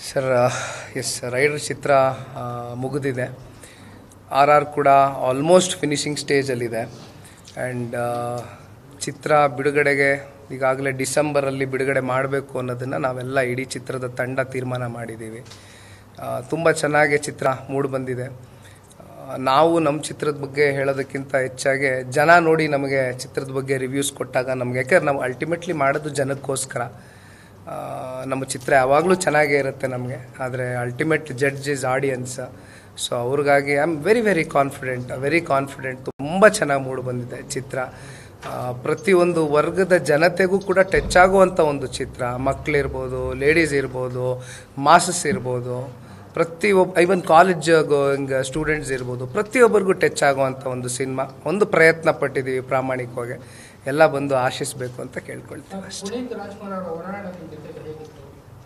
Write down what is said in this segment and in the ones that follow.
sir S rider ಚಿತ್ರ ಆ, ಮುಗಿದಿದೆ ಆರ್ ಆರ್ ಕೂಡ ಆಲ್ಮೋಸ್ಟ್ ಫಿನಿಶಿಂಗ್ ಸ್ಟೇಜಲ್ಲಿದೆ ಆ್ಯಂಡ್ ಚಿತ್ರ ಬಿಡುಗಡೆಗೆ ಈಗಾಗಲೇ ಡಿಸೆಂಬರಲ್ಲಿ ಬಿಡುಗಡೆ ಮಾಡಬೇಕು ಅನ್ನೋದನ್ನು ನಾವೆಲ್ಲ ಇಡೀ ಚಿತ್ರದ ತಂಡ ತೀರ್ಮಾನ ಮಾಡಿದ್ದೀವಿ ತುಂಬ ಚೆನ್ನಾಗಿ ಚಿತ್ರ ಮೂಡಿ ಬಂದಿದೆ ಆ, ನಾವು ನಮ್ಮ ಚಿತ್ರದ ಬಗ್ಗೆ ಹೇಳೋದಕ್ಕಿಂತ ಹೆಚ್ಚಾಗಿ ಜನ ನೋಡಿ ನಮಗೆ ಚಿತ್ರದ ಬಗ್ಗೆ ರಿವ್ಯೂಸ್ ಕೊಟ್ಟಾಗ ನಮಗೆ ಯಾಕಂದ್ರೆ ನಾವು ಅಲ್ಟಿಮೇಟ್ಲಿ ಮಾಡೋದು ಜನಕ್ಕೋಸ್ಕರ ಆ, ನಮ್ಮ ಚಿತ್ರ ಯಾವಾಗಲೂ ಚೆನ್ನಾಗೇ ಇರುತ್ತೆ ನಮಗೆ ಆದರೆ ultimate judge is audience so ಅವ್ರಿಗಾಗಿ I am very very confident very confident ತುಂಬ ಚೆನ್ನಾಗಿ ಮೂಡಿ ಬಂದಿದೆ ಚಿತ್ರ ಆ, ಪ್ರತಿಯೊಂದು ವರ್ಗದ ಜನತೆಗೂ ಕೂಡ ಟಚ್ ಆಗುವಂಥ ಒಂದು ಚಿತ್ರ ಮಕ್ಕಳಿರ್ಬೋದು ಲೇಡೀಸ್ ಇರ್ಬೋದು ಮಾಸಸ್ ಇರ್ಬೋದು ಪ್ರತಿ ಒಬ್ಬ ಇವನ್ ಕಾಲೇಜ್ ಹಿಂಗೆ ಸ್ಟೂಡೆಂಟ್ಸ್ ಇರ್ಬೋದು ಪ್ರತಿಯೊಬ್ಬರಿಗೂ ಟಚ್ ಆಗುವಂಥ ಒಂದು ಸಿನಿಮಾ ಒಂದು ಪ್ರಯತ್ನ ಪಟ್ಟಿದ್ದೀವಿ ಪ್ರಾಮಾಣಿಕವಾಗಿ ಎಲ್ಲ ಬಂದು ಆಶಿಸಬೇಕು ಅಂತ ಕೇಳ್ಕೊಳ್ತೀವಿ ಅಷ್ಟೇ ಪುನೀತ್ ರಾಜ್ಕುಮಾರ್ ಅವರ ಹೋರಾಟ ನಿಮ್ಮ ಜೊತೆ ಹೇಗಿತ್ತು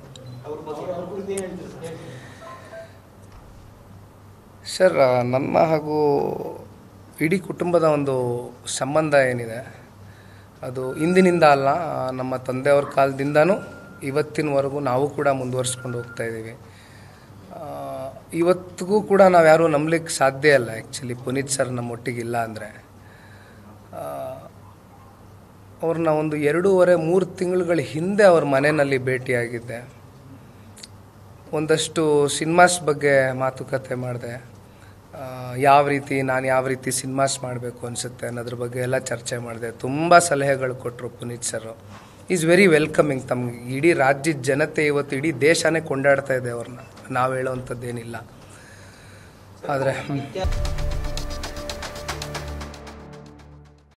ಸರ್ ನನ್ನ ಹಾಗೂ ಇಡೀ ಕುಟುಂಬದ ಒಂದು ಸಂಬಂಧ ಏನಿದೆ ಅದು ಇಂದಿನಿಂದ ಅಲ್ಲ ನಮ್ಮ ತಂದೆಯವ್ರ ಕಾಲದಿಂದನೂ ಇವತ್ತಿನವರೆಗೂ ನಾವು ಕೂಡ ಮುಂದುವರಿಸ್ಕೊಂಡು ಹೋಗ್ತಾ ಇದ್ದೀವಿ ಆ, ಇವತ್ತಿಗೂ ಕೂಡ ನಾವು ಯಾರೂ ನಂಬಲಿಕ್ಕೆ ಸಾಧ್ಯ ಇಲ್ಲ ಆ್ಯಕ್ಚುಲಿ ಪುನೀತ್ ಸರ್ ನಮ್ಮ ಒಟ್ಟಿಗಿಲ್ಲ ಅಂದರೆ ಅವ್ರನ್ನ ಒಂದು ಎರಡೂವರೆ ಮೂರು ತಿಂಗಳುಗಳ ಹಿಂದೆ ಅವ್ರ ಮನೆಯಲ್ಲಿ ಭೇಟಿಯಾಗಿದ್ದೆ ಒಂದಷ್ಟು ಸಿನಿಮಾಸ್ ಬಗ್ಗೆ ಮಾತುಕತೆ ಮಾಡಿದೆ ಯಾವ ರೀತಿ ನಾನು ಯಾವ ರೀತಿ ಸಿನಿಮಾಸ್ ಮಾಡಬೇಕು ಅನಿಸುತ್ತೆ ಅನ್ನೋದ್ರ ಬಗ್ಗೆ ಎಲ್ಲ ಚರ್ಚೆ ಮಾಡಿದೆ ತುಂಬ ಸಲಹೆಗಳು ಕೊಟ್ಟರು Puneeth sir is very welcoming ತಮ್ಗೆ ಇಡೀ ರಾಜ್ಯದ ಜನತೆ ಇವತ್ತು ಇಡೀ ದೇಶನೇ ಕೊಂಡಾಡ್ತಾ ಇದೆ ಅವ್ರನ್ನ ನಾವು ಹೇಳೋವಂಥದ್ದೇನಿಲ್ಲ ಆದರೆ